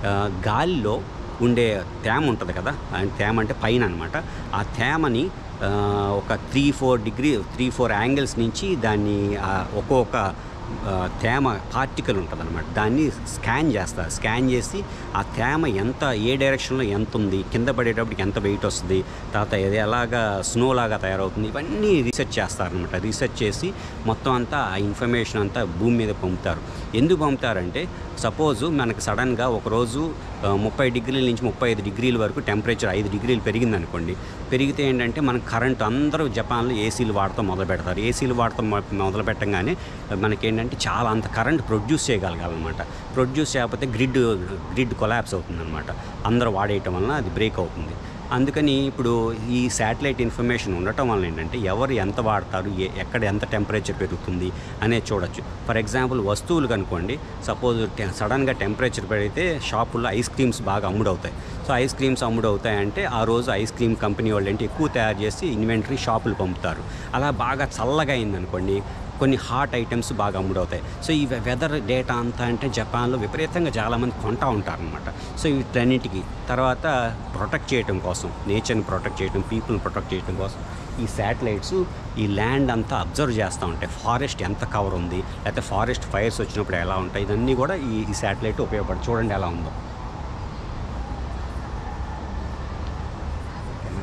గాలిలో ఉండే తేమ ఉంటుంది కదా ఆ తేమ అంటే పైన అనమాట ఆ తేమని ఆ, ఒక three four degree three four angles నుంచి దాన్ని ఆ, ఒక్కొక్క ఆ, తేమ పార్టికల్ ఉంటుంది అనమాట దాన్ని స్కాన్ చేస్తారు స్కాన్ చేసి ఆ తేమ ఎంత ఏ డైరెక్షన్లో ఎంత ఉంది కింద పడేటప్పటికి ఎంత వెయిట్ వస్తుంది తర్వాత ఇది ఎలాగా స్నో లాగా తయారవుతుంది ఇవన్నీ రీసెర్చ్ చేస్తారనమాట రీసెర్చ్ చేసి మొత్తం అంతా ఆ ఇన్ఫర్మేషన్ అంతా భూమి మీద పంపుతారు ఎందుకు పంపుతారంటే సపోజు మనకి సడన్గా ఒకరోజు ఆ, ముప్పై డిగ్రీల నుంచి ముప్పై ఐదు డిగ్రీల వరకు టెంపరేచర్ ఐదు డిగ్రీలు పెరిగింది అనుకోండి పెరిగితే ఏంటంటే మనకు కరెంట్ అందరూ జపాన్లో ఏసీలు వాడతాం మొదలు పెడతారు ఏసీలు వాడతాం మొ- మొదలు పెట్టంగానే మనకేంటంటే చాలా అంత కరెంట్ ప్రొడ్యూస్ చేయగలగాలన్నమాట ప్రొడ్యూస్ చేయకపోతే గ్రిడ్ గ్రిడ్ కొలాప్స్ అవుతుందన్నమాట అందరూ వాడేయటం వలన అది బ్రేక్ అవుతుంది అందుకని ఇప్పుడు ఈ శాటిలైట్ ఇన్ఫర్మేషన్ ఉండటం వల్ల ఏంటంటే ఎవరు ఎంత వాడతారు ఏ- ఎక్కడ ఎంత టెంపరేచర్ పెరుగుతుంది అనేది చూడొచ్చు ఫర్ ఎగ్జాంపుల్ వస్తువులు కనుకోండి సపోజ్ సడన్గా టెంపరేచర్ పెరిగితే షాపుల్లో ఐస్ క్రీమ్స్ బాగా అమ్ముడవుతాయి సో ఐస్ క్రీమ్స్ అమ్ముడవుతాయంటే ఆ రోజు ఐస్ క్రీమ్ కంపెనీ వాళ్ళు ఏంటి ఎక్కువ తయారు చేసి ఇన్వెంటరీ షాపులు పంపుతారు అలా బాగా చల్లగా అయిందనుకోండి కొన్ని హాట్ ఐటమ్స్ బాగా అమ్ముడవుతాయి సో ఈ వెదర్ డేటా అంతా అంటే జపాన్లో విపరీతంగా చాలామంది కొంటా ఉంటారనమాట సో వీటన్నిటికీ తర్వాత ప్రొటెక్ట్ చేయడం కోసం నేచర్ని ప్రొటెక్ట్ చేయడం పీపుల్ని ప్రొటెక్ట్ చేయడం కోసం ఈ శాటిలైట్స్ ఈ ల్యాండ్ అంతా అబ్జర్వ్ చేస్తూ ఉంటాయి ఫారెస్ట్ ఎంత కవర్ ఉంది లేకపోతే ఫారెస్ట్ ఫైర్స్ వచ్చినప్పుడు ఎలా ఉంటాయి ఇదన్నీ కూడా ఈ ఈ శాటిలైట్ ఉపయోగపడి చూడండి ఎలా ఉందో ఓకేనా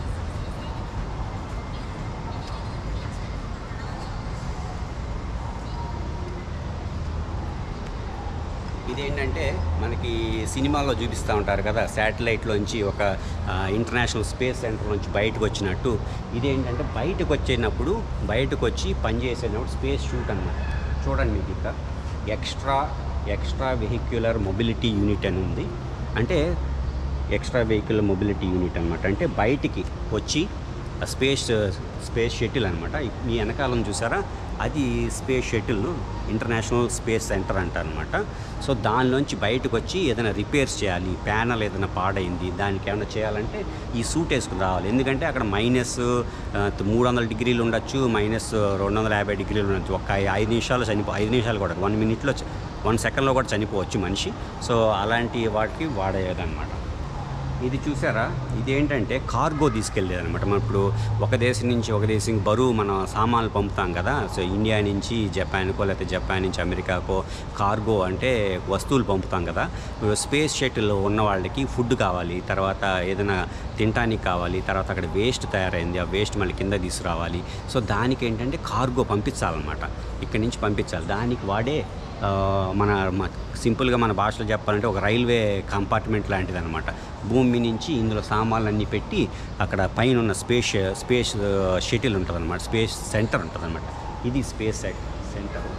ఇదేంటంటే మనకి సినిమాల్లో చూపిస్తూ ఉంటారు కదా శాటిలైట్లోంచి ఒక ఆ, ఇంటర్నేషనల్ స్పేస్ సెంటర్ నుంచి బయటకు వచ్చినట్టు ఇదేంటంటే బయటకు వచ్చినప్పుడు బయటకు వచ్చి పనిచేసేటప్పుడు స్పేస్ షూట్ అన్నమాట చూడండి మీకు ఇక్కడ extra extra vehicular mobility unit అని ఉంది అంటే ఎక్స్ట్రా వెహికల్ మొబిలిటీ యూనిట్ అనమాట అంటే బయటికి వచ్చి ఆ స్పేస్ స్పేస్ షటిల్ అనమాట మీ వెనకాలం చూసారా అది space shuttle international space centre అంటారనమాట సో దానిలోంచి బయటకు వచ్చి ఏదైనా రిపేర్స్ చేయాలి ప్యానల్ ఏదైనా పాడైంది దానికి ఏమైనా చేయాలంటే ఈ సూట్ వేసుకుని రావాలి ఎందుకంటే అక్కడ మైనస్ మూడు వందల డిగ్రీలు ఉండొచ్చు మైనస్ రెండు వందల యాభై డిగ్రీలు ఉండొచ్చు ఒక ఐ- ఐదు నిమిషాలు చనిపో ఐదు నిమిషాలు కూడా వన్ మినిట్లో చ- వన్ సెకండ్లో కూడా చనిపోవచ్చు మనిషి సో అలాంటి వాటికి వాడేదన్నమాట ఇది చూసారా ఇదేంటంటే కార్గో తీసుకెళ్ళేది అనమాట మనం ఇప్పుడు ఒక దేశం నుంచి ఒక దేశం బరువు మనం సామాన్లు పంపుతాం కదా సో ఇండియా నుంచి జపాన్కో లేకపోతే జపాన్ నుంచి అమెరికాకో కార్గో అంటే వస్తువులు పంపుతాం కదా ఇప్పుడు స్పేస్ షటిల్ ఉన్న వాళ్ళకి ఫుడ్ కావాలి తర్వాత ఏదైనా తినడానికి కావాలి తర్వాత అక్కడ వేస్ట్ తయారైంది ఆ వేస్ట్ మళ్ళీ కింద తీసుకురావాలి సో దానికి ఏంటంటే కార్గో పంపించాలన్నమాట ఇక్కడి నుంచి పంపించాలి దానికి వాడే ఆ, మన మ- సింపుల్గా మన భాషలో చెప్పాలంటే ఒక రైల్వే కంపార్ట్మెంట్ లాంటిది అనమాట భూమి నుంచి ఇందులో సామాన్లన్నీ పెట్టి అక్కడ పైన ఉన్న స్పేస్ స్పేస్ షటిల్ ఉంటుంది అనమాట స్పేస్ సెంటర్ ఉంటుంది అనమాట ఇది స్పేస్ సెంటర్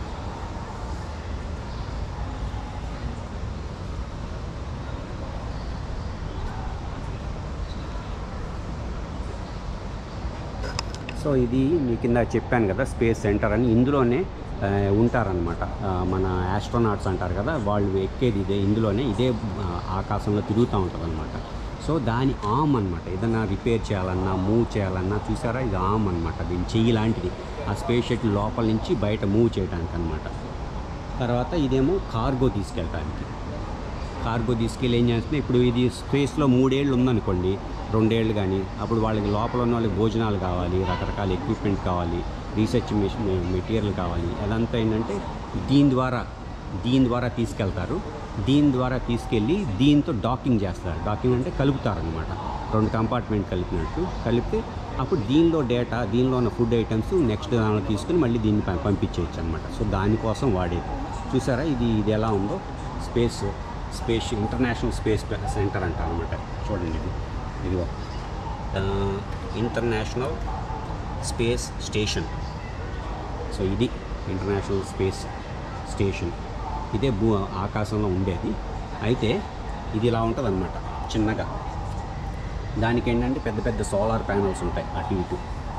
సో ఇది మీ కింద చెప్పాను కదా స్పేస్ సెంటర్ అని ఇందులోనే ఆ, ఉంటారనమాట ఆ, మన ఆస్ట్రోనాట్స్ అంటారు కదా వాళ్ళు ఎక్కేది ఇదే ఇందులోనే ఇదే ఆ, ఆకాశంలో తిరుగుతూ ఉంటుంది అనమాట సో దాని ఆమ్ అనమాట ఏదైనా రిపేర్ చేయాలన్నా మూవ్ చేయాలన్నా చూసారా ఇది ఆమ్ అనమాట దీని చెయ్యి లాంటిది ఆ స్పేస్ షటిల్ లోపల నుంచి బయట మూవ్ చేయడానికి అనమాట తర్వాత ఇదేమో కార్గో తీసుకెళ్ళడానికి కార్గో తీసుకెళ్ళి ఏం చేస్తుంది ఇప్పుడు ఇది స్పేస్లో మూడేళ్ళు ఉందనుకోండి రెండేళ్ళు కానీ అప్పుడు వాళ్ళకి లోపల ఉన్న వాళ్ళకి భోజనాలు కావాలి రకరకాల ఎక్విప్మెంట్ కావాలి రీసెర్చ్ మెటీరియల్ కావాలి అదంతా ఏంటంటే దీని ద్వారా దీని ద్వారా తీసుకెళ్తారు దీని ద్వారా తీసుకెళ్ళి దీంతో డాకింగ్ చేస్తారు డాకింగ్ అంటే కలుపుతారనమాట రెండు కంపార్ట్మెంట్ కలిపినట్టు కలిపితే అప్పుడు దీనిలో డేటా దీనిలో ఉన్న ఫుడ్ ఐటమ్స్ నెక్స్ట్ దానిలో తీసుకుని మళ్ళీ దీన్ని పం- పంపించేయచ్చు అనమాట సో దానికోసం వాడేది చూసారా ఇది ఇది ఎలా ఉందో space space international space centre అంటారు అనమాట చూడండి ఇది ఇదిగో ఆ, ఇంటర్నేషనల్ స్పేస్ స్టేషన్ సో ఇది ఇంటర్నేషనల్ స్పేస్ స్టేషన్ ఇదే భూ ఆకాశంలో ఉండేది అయితే ఇది ఇలా ఉంటుంది అనమాట చిన్నగా దానికి ఏంటంటే పెద్ద పెద్ద సోలార్ ప్యానల్స్ ఉంటాయి అటు ఇటు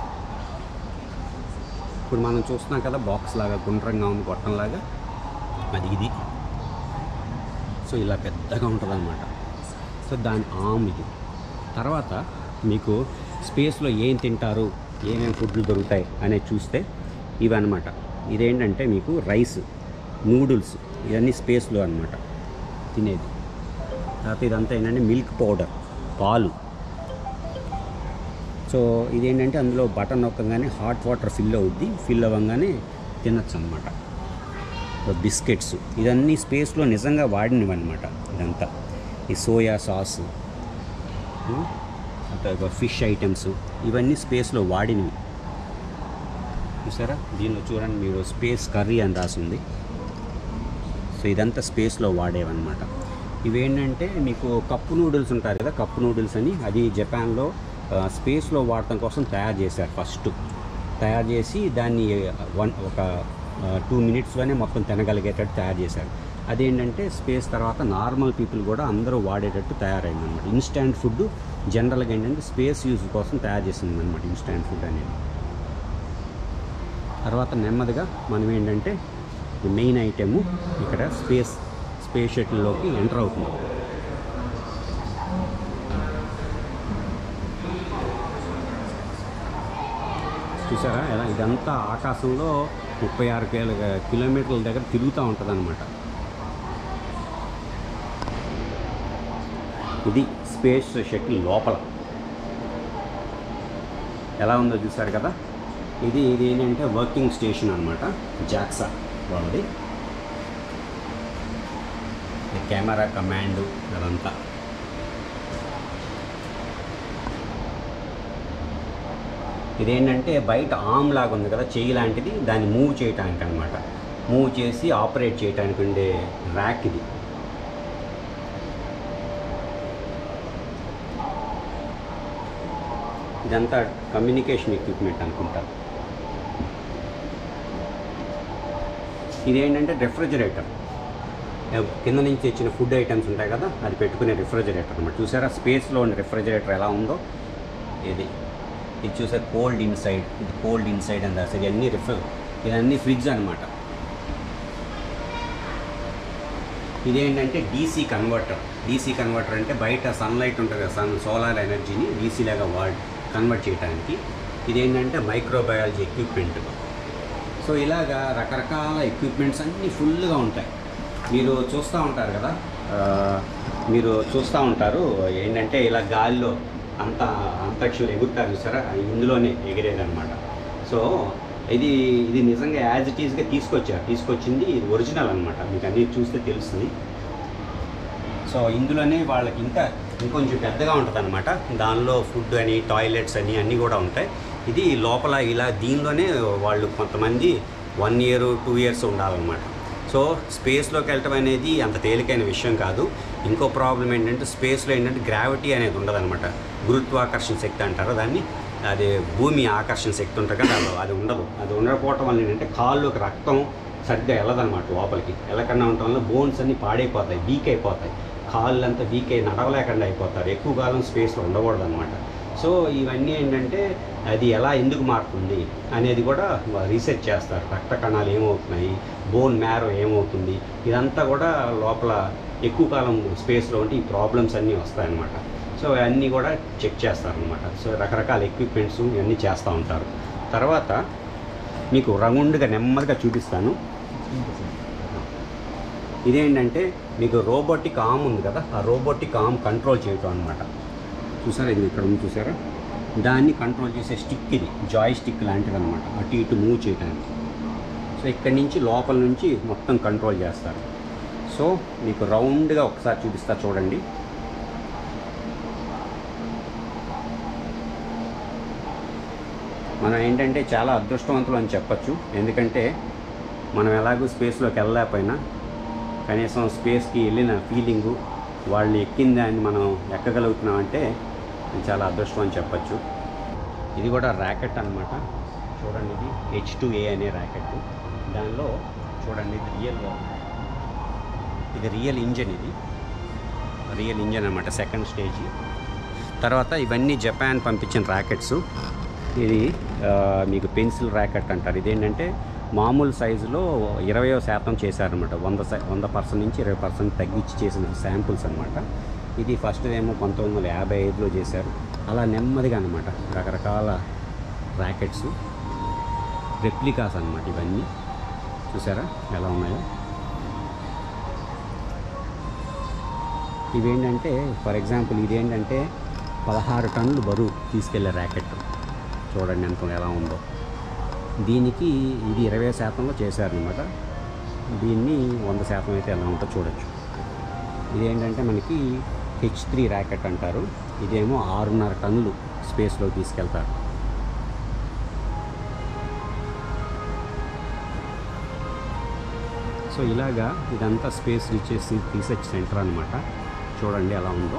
ఇప్పుడు మనం చూస్తున్నాం కదా బాక్స్ లాగా గుండ్రంగా ఉంది గొట్టంలాగా అది ఇది సో ఇలా పెద్దగా ఉంటుంది అనమాట సో దాని ఆమ్ ఇది తర్వాత మీకు స్పేస్లో ఏం తింటారు ఏమేమి ఫుడ్లు దొరుకుతాయి అనేది చూస్తే ఇవి అనమాట ఇదేంటంటే మీకు రైస్ నూడిల్స్ ఇవన్నీ స్పేస్లో అనమాట తినేది తర్వాత ఇదంతా ఏంటంటే మిల్క్ పౌడర్ పాలు సో ఇదేంటంటే అందులో బటన్ నొక్కగానే హాట్ వాటర్ ఫిల్ అవుద్ది ఫిల్ అవ్వగానే తినచ్చు అనమాట బిస్కెట్స్ ఇదన్నీ స్పేస్లో నిజంగా వాడినవి అనమాట ఇదంతా ఈ సోయా సాస్ ఫిష్ ఐటమ్స్ ఇవన్నీ స్పేస్లో వాడినవి చూసారా దీనిలో చూడండి మీరు స్పేస్ కర్రీ అని రాసింది సో ఇదంతా స్పేస్లో వాడేవన్నమాట ఇవేంటంటే మీకు కప్పు నూడిల్స్ ఉంటారు కదా కప్పు నూడిల్స్ అని అది జపాన్లో ఆ, స్పేస్లో వాడటం కోసం తయారు చేశారు ఫస్ట్ తయారు చేసి దాన్ని వన్ ఒక టూ మినిట్స్లోనే మొత్తం తినగలిగేటట్టు తయారు చేశారు అదేంటంటే స్పేస్ తర్వాత నార్మల్ పీపుల్ కూడా అందరూ వాడేటట్టు తయారైంది అనమాట ఇన్స్టాంట్ ఫుడ్ జనరల్గా ఏంటంటే స్పేస్ యూజ్ కోసం తయారు చేసింది అనమాట ఇన్స్టాంట్ ఫుడ్ అనేది తర్వాత నెమ్మదిగా మనం ఏంటంటే మెయిన్ ఐటెము ఇక్కడ స్పేస్ స్పేస్ షటిల్లోకి ఎంటర్ అవుతుంది చూసారా ఎలా ఇదంతా ఆకాశంలో ముప్పై ఆరు కిలో కిలోమీటర్ల దగ్గర తిరుగుతూ ఉంటుంది అనమాట ఇది స్పేస్ షటిల్ లోపల ఎలా ఉందో చూసారు కదా ఇది ఇది ఏంటంటే వర్కింగ్ స్టేషన్ అనమాట జాక్సా వాళ్ళది ఈ కెమెరా కమాండ్ అదంతా ఇదేంటంటే బయట ఆమ్ లాగా ఉంది కదా చెయ్యి లాంటిది దాన్ని మూవ్ చేయటానికి అనమాట మూవ్ చేసి ఆపరేట్ చేయడానికి ఉండే ర్యాక్ ఇది ఇదంతా కమ్యూనికేషన్ ఎక్విప్మెంట్ అనుకుంటా ఇదేంటంటే రెఫ్రిజిరేటర్ కింద నుంచి తెచ్చిన ఫుడ్ ఐటమ్స్ ఉంటాయి కదా అది పెట్టుకునే రిఫ్రిజిరేటర్ అనమాట చూసారా స్పేస్లో ఉన్న రిఫ్రిజిరేటర్ ఎలా ఉందో ఇది ఇది చూసే కోల్డ్ ఇన్సైడ్ ఇది కోల్డ్ ఇన్సైడ్ అని రాసేది ఇవన్నీ రిఫ్రి ఇవన్నీ ఫ్రిడ్జ్ అనమాట ఇదేంటంటే డీసీ కన్వర్టర్ డీసీ కన్వర్టర్ అంటే బయట సన్లైట్ ఉంటుంది కదా సన్ సోలార్ ఎనర్జీని డీసీ లాగా వాడ్ కన్వర్ట్ చేయడానికి ఇదేంటంటే మైక్రోబయాలజీ ఎక్విప్మెంట్ సో ఇలాగా రకరకాల ఎక్విప్మెంట్స్ అన్నీ ఫుల్గా ఉంటాయి మీరు చూస్తూ ఉంటారు కదా ఆ, మీరు చూస్తూ ఉంటారు ఏంటంటే ఇలా గాలిలో అంత అంతరిక్షంలో ఎగురుతారు చూసారా ఇందులోనే ఎగిరేదన్నమాట సో ఇది ఇది నిజంగా యాజ్ ఇట్ ఈస్గా తీసుకొచ్చారు తీసుకొచ్చింది ఇది ఒరిజినల్ అనమాట మీకు అన్నీ చూస్తే తెలుస్తుంది సో ఇందులోనే వాళ్ళకి ఇంకా ఇంకొంచెం పెద్దగా ఉంటుంది అనమాట దానిలో ఫుడ్ అని టాయిలెట్స్ అని అన్నీ కూడా ఉంటాయి ఇది లోపల ఇలా దీనిలోనే వాళ్ళు కొంతమంది వన్ ఇయర్ టూ ఇయర్స్ ఉండాలన్నమాట సో స్పేస్లోకి వెళ్ళటం అనేది అంత తేలికైన విషయం కాదు ఇంకో ప్రాబ్లం ఏంటంటే స్పేస్లో ఏంటంటే గ్రావిటీ అనేది ఉండదన్నమాట గురుత్వాకర్షణ శక్తి అంటారు దాన్ని అది భూమి ఆకర్షణ శక్తి ఉంటుంది కదా అది- అది ఉండదు అది ఉండకపోవటం వల్ల ఏంటంటే కాళ్ళలోకి రక్తం సరిగ్గా వెళ్ళదన్నమాట లోపలికి వెళ్ళకుండా ఉండటం వల్ల బోన్స్ అన్ని పాడైపోతాయి వీక్ అయిపోతాయి కాళ్ళు అంతా వీక్ అయి నడవలేకుండా అయిపోతారు ఎక్కువ కాలం స్పేస్లో ఉండకూడదు అనమాట సో ఇవన్నీ ఏంటంటే అది ఎలా ఎందుకు మారుతుంది అనేది కూడా రీసెర్చ్ చేస్తారు రక్త కణాలు ఏమవుతున్నాయి బోన్ మ్యారో ఏమవుతుంది ఇదంతా కూడా లోపల ఎక్కువ కాలం స్పేస్లో ఉంటే ఈ ప్రాబ్లమ్స్ అన్నీ వస్తాయన్నమాట సో అన్నీ కూడా చెక్ చేస్తారనమాట సో రకరకాల ఎక్విప్మెంట్స్ ఇవన్నీ చేస్తూ ఉంటారు తర్వాత మీకు రౌండ్గా నెమ్మదిగా చూపిస్తాను ఇదేంటంటే మీకు రోబోటిక్ ఆమ్ ఉంది కదా ఆ రోబోటిక్ ఆమ్ కంట్రోల్ చేయటం అనమాట చూసారా ఇది ఇక్కడ ఉంది చూసారా దాన్ని కంట్రోల్ చేసే స్టిక్ ఇది జాయ్ స్టిక్ లాంటిది అనమాట అటు ఇటు మూవ్ చేయడానికి సో ఇక్కడి నుంచి లోపల నుంచి మొత్తం కంట్రోల్ చేస్తారు సో మీకు రౌండ్గా ఒకసారి చూపిస్తా చూడండి మనం ఏంటంటే చాలా అదృష్టవంతులు అని చెప్పచ్చు ఎందుకంటే మనం ఎలాగూ స్పేస్లోకి వెళ్ళలేకపోయినా కనీసం స్పేస్కి వెళ్ళిన ఫీలింగు వాళ్ళు ఎక్కిన దాన్ని మనం ఎక్కగలుగుతున్నామంటే ఇది చాలా అదృష్టం అని చెప్పచ్చు ఇది కూడా ర్యాకెట్ అన్నమాట చూడండి ఇది హెచ్ టు ఏ అనే ర్యాకెట్ దానిలో చూడండి ఇది రియల్ ఇది రియల్ ఇంజన్ ఇది రియల్ ఇంజన్ అనమాట సెకండ్ స్టేజ్ తర్వాత ఇవన్నీ జపాన్ పంపించిన ర్యాకెట్స్ ఇది ఆ, మీకు పెన్సిల్ ర్యాకెట్ అంటారు ఇదేంటంటే మామూలు సైజులో ఇరవయో శాతం చేశారనమాట వంద సై వంద పర్సెంట్ నుంచి ఇరవై పర్సెంట్ తగ్గించి చేసిన శాంపుల్స్ అనమాట ఇది ఫస్ట్ ఏమో పంతొమ్మిది వందల యాభై ఐదులో చేశారు అలా నెమ్మదిగా అనమాట రకరకాల ర్యాకెట్స్ రెప్లికాస్ అనమాట ఇవన్నీ చూసారా ఎలా ఉన్నాయో ఇవేంటంటే ఫర్ ఎగ్జాంపుల్ ఇదేంటంటే పదహారు టన్నులు బరువు తీసుకెళ్లే ర్యాకెట్ చూడండి ఎంత ఎలా ఉందో దీనికి ఇది ఇరవై శాతంలో చేశారనమాట దీన్ని వంద శాతం అయితే ఎలా ఉంటుందో చూడొచ్చు ఇదేంటంటే మనకి హెచ్ త్రీ ర్యాకెట్ అంటారు ఇదేమో ఆరున్నర టన్నులు స్పేస్లో తీసుకెళ్తారు సో ఇలాగా ఇదంతా స్పేస్ రీసెర్చ్ రీసెర్చ్ సెంటర్ అనమాట చూడండి ఎలా ఉందో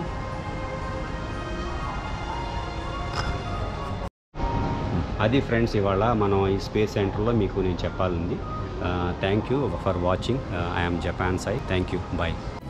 అది ఫ్రెండ్స్ ఇవాళ మనం ఈ స్పేస్ సెంటర్లో మీకు నేను చెప్పాలండి thank you for watching I'm Japan Sai thank you bye